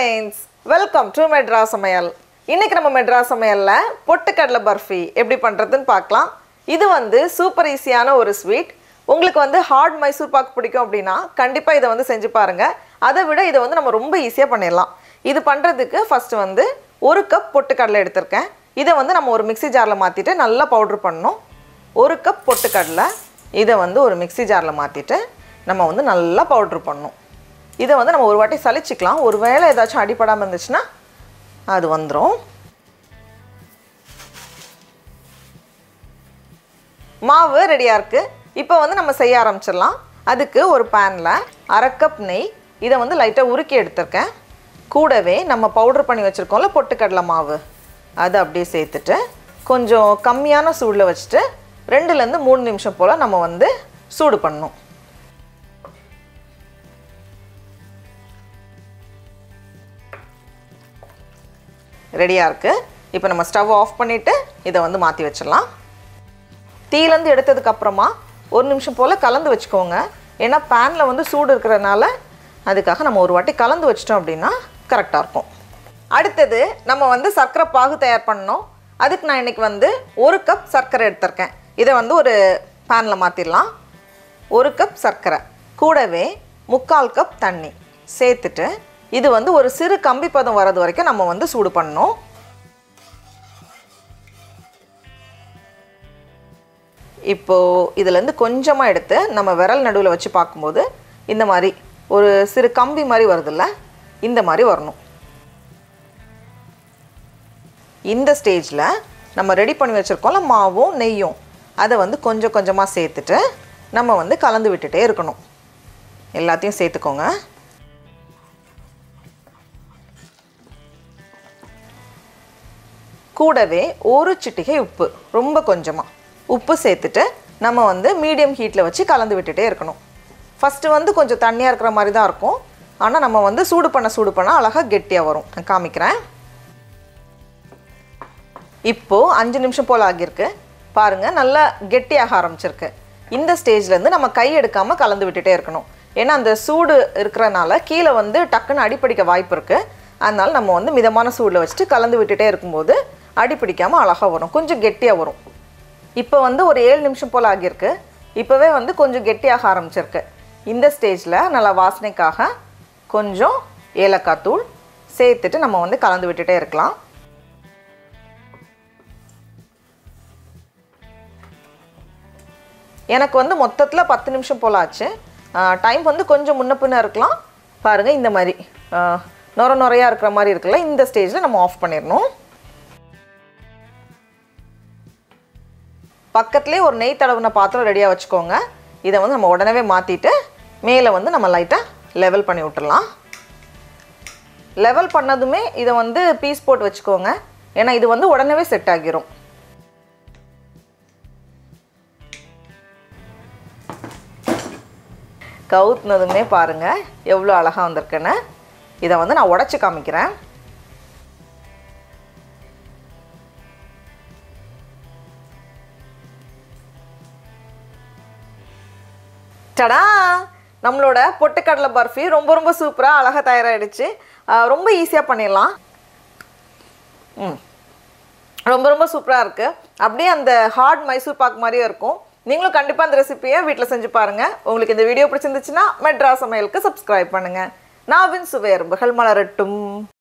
friends welcome to metro சமையல் இன்னைக்கு நம்ம மெட்ரா சமையலில் பொட்டுக்கடலை பர்ஃபி எப்படி பண்ணுறதுன்னு பார்க்கலாம் இது வந்து சூப்பர் ஈஸியான ஒரு ஸ்வீட் உங்களுக்கு வந்து ஹார்ட் மைசூர் பாக்கு பிடிக்கும் அப்படின்னா கண்டிப்பாக இதை வந்து செஞ்சு பாருங்கள் அதை விட இதை வந்து நம்ம ரொம்ப ஈஸியாக பண்ணிடலாம் இது பண்ணுறதுக்கு ஃபஸ்ட்டு வந்து ஒரு கப் பொட்டுக்கடலை எடுத்திருக்கேன் இதை வந்து நம்ம ஒரு மிக்ஸி ஜாரில் மாற்றிட்டு நல்லா பவுட்ரு பண்ணணும் ஒரு கப் பொட்டுக்கடலை இதை வந்து ஒரு மிக்ஸி ஜாரில் மாற்றிட்டு நம்ம வந்து நல்லா பவுட்ரு பண்ணணும் இதை வந்து நம்ம ஒரு வாட்டி சலிச்சுக்கலாம் ஒரு வேளை ஏதாச்சும் அடிபடாமல் இருந்துச்சுன்னா அது வந்துடும் மாவு ரெடியாக இருக்குது இப்போ வந்து நம்ம செய்ய ஆரம்பிச்சிடலாம் அதுக்கு ஒரு பேனில் அரை கப் நெய் இதை வந்து லைட்டாக உருக்கி எடுத்திருக்கேன் கூடவே நம்ம பவுட்ரு பண்ணி வச்சுருக்கோம்ல பொட்டுக்கடலை மாவு அதை அப்படியே சேர்த்துட்டு கொஞ்சம் கம்மியான சூடில் வச்சுட்டு ரெண்டுலேருந்து மூணு நிமிஷம் போல் நம்ம வந்து சூடு பண்ணணும் ரெடியாக இருக்குது இப்போ நம்ம ஸ்டவ் ஆஃப் பண்ணிவிட்டு இதை வந்து மாற்றி வச்சிடலாம் தீலேருந்து எடுத்ததுக்கு அப்புறமா ஒரு நிமிஷம் போல் கலந்து வச்சுக்கோங்க ஏன்னா பேனில் வந்து சூடு இருக்கிறனால அதுக்காக நம்ம ஒரு வாட்டி கலந்து வச்சிட்டோம் அப்படின்னா கரெக்டாக இருக்கும் அடுத்தது நம்ம வந்து சர்க்கரை பாகு தயார் பண்ணோம் அதுக்கு நான் இன்றைக்கி வந்து ஒரு கப் சர்க்கரை எடுத்திருக்கேன் இதை வந்து ஒரு பேனில் மாற்றிடலாம் ஒரு கப் சர்க்கரை கூடவே முக்கால் கப் தண்ணி சேர்த்துட்டு இது வந்து ஒரு சிறு கம்பி பதம் வர்றது வரைக்கும் நம்ம வந்து சூடு பண்ணணும் இப்போது இதுலேருந்து கொஞ்சமாக எடுத்து நம்ம விரல் நடுவில் வச்சு பார்க்கும்போது இந்த மாதிரி ஒரு சிறு கம்பி மாதிரி வருதுல்ல இந்த மாதிரி வரணும் இந்த ஸ்டேஜில் நம்ம ரெடி பண்ணி வச்சுருக்கோம்ல மாவும் நெய்யும் அதை வந்து கொஞ்சம் கொஞ்சமாக சேர்த்துட்டு நம்ம வந்து கலந்து விட்டுட்டே இருக்கணும் எல்லாத்தையும் சேர்த்துக்கோங்க கூடவே ஒரு சிட்டிகை உப்பு ரொம்ப கொஞ்சமாக உப்பு சேர்த்துட்டு நம்ம வந்து மீடியம் ஹீட்டில் வச்சு கலந்து விட்டுட்டே இருக்கணும் ஃபஸ்ட்டு வந்து கொஞ்சம் தண்ணியாக இருக்கிற மாதிரி தான் இருக்கும் ஆனால் நம்ம வந்து சூடு பண்ண சூடு பண்ண அழகாக கெட்டியாக வரும் நான் காமிக்கிறேன் இப்போது அஞ்சு நிமிஷம் போல் ஆகியிருக்கு பாருங்கள் நல்லா கெட்டியாக ஆரம்பிச்சிருக்கு இந்த ஸ்டேஜ்லேருந்து நம்ம கை எடுக்காமல் கலந்து விட்டுட்டே இருக்கணும் ஏன்னா அந்த சூடு இருக்கிறனால கீழே வந்து டக்குன்னு அடிப்பிடிக்க வாய்ப்பு இருக்குது அதனால நம்ம வந்து மிதமான சூடில் வச்சுட்டு கலந்து விட்டுட்டே இருக்கும்போது அடிப்பிடிக்காமல் அழகாக வரும் கொஞ்சம் கெட்டியாக வரும் இப்போ வந்து ஒரு ஏழு நிமிஷம் போல் ஆகியிருக்கு இப்போவே வந்து கொஞ்சம் கெட்டியாக ஆரம்பிச்சிருக்கு இந்த ஸ்டேஜில் நல்லா வாசனைக்காக கொஞ்சம் ஏலக்காய் தூள் சேர்த்துட்டு நம்ம வந்து கலந்து விட்டுட்டே இருக்கலாம் எனக்கு வந்து மொத்தத்தில் பத்து நிமிஷம் போல் ஆச்சு டைம் வந்து கொஞ்சம் முன்ன பின்ன இருக்கலாம் பாருங்கள் இந்த மாதிரி ஆ, நொர நொறையாக இருக்கிற மாதிரி இருக்குல்ல இந்த ஸ்டேஜில் நம்ம ஆஃப் பண்ணிடணும் பக்கத்துலேயே ஒரு நெய் தடவின பாத்திரம் ரெடியாக வச்சுக்கோங்க இதை வந்து நம்ம உடனே மாற்றிட்டு மேலே வந்து நம்ம லைட்டாக லெவல் பண்ணி விட்டுறலாம் லெவல் பண்ணதுமே இதை வந்து பீஸ் போட்டு வச்சுக்கோங்க ஏன்னா இது வந்து உடனே செட் ஆகிரும் கவுத்துனதுமே பாருங்கள் எவ்வளோ அழகாக வந்திருக்குன்னு இதை வந்து நான் உடச்சி காமிக்கிறேன் டடா நம்மளோட பொட்டுக்கடலை பர்ஃபி ரொம்ப ரொம்ப சூப்பராக அழகாக தயாராகிடுச்சு ஆஹ் ரொம்ப ஈஸியாக பண்ணிடலாம் ம் ரொம்ப ரொம்ப சூப்பராக இருக்குது அப்படியே அந்த ஹார்ட் மைசூர் பாக் மாதிரியே இருக்கும் நீங்களும் கண்டிப்பாக அந்த ரெசிபியை வீட்டில் செஞ்சு பாருங்கள் உங்களுக்கு இந்த வீடியோ பிடிச்சிருந்துச்சுன்னா மெட்ரா சமையலுக்கு சப்ஸ்கிரைப் பண்ணுங்கள் நாவின் சுவையரும்புகள் மலரட்டும்